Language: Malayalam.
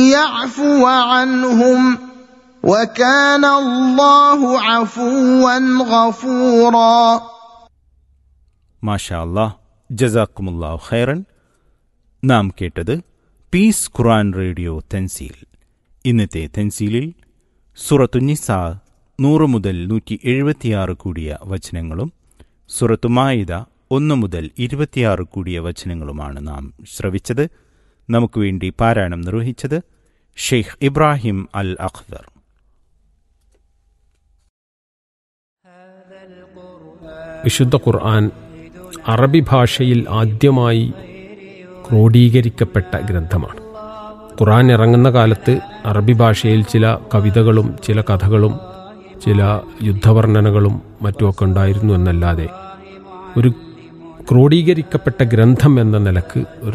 يعفو عنهم وكان الله عفوا غفورا മാഷാ അല്ലാഹ് ജസാക്കുമുല്ലാഹു ഖൈറൻ നാം കേട്ടത് പീസ് ഖുറാൻ റേഡിയോ തെൻസീൽ ഇന്നത്തെ തെൻസീലിൽ സുറത്തുനിസ നൂറ് മുതൽ നൂറ്റി എഴുപത്തിയാറ് കൂടിയ വചനങ്ങളും സുറത്തു മായിദ ഒന്ന് മുതൽ ഇരുപത്തിയാറ് കൂടിയ വചനങ്ങളുമാണ് നാം ശ്രവിച്ചത് നമുക്ക് വേണ്ടി പാരായണം നിർവഹിച്ചത് ഷെയ്ഖ് ഇബ്രാഹിം അൽ അഖ്ദർ വിശുദ്ധ ഖുർആൻ അറബി ഭാഷയിൽ ആദ്യമായി ക്രോഡീകരിക്കപ്പെട്ട ഗ്രന്ഥമാണ് ഖുർആൻ ഇറങ്ങുന്ന കാലത്ത് അറബി ഭാഷയിൽ ചില കവിതകളും ചില കഥകളും ചില യുദ്ധവർണ്ണനകളും മറ്റുമൊക്കെ ഉണ്ടായിരുന്നു എന്നല്ലാതെ ഒരു ക്രോഡീകരിക്കപ്പെട്ട ഗ്രന്ഥം എന്ന നിലക്ക് ഒരു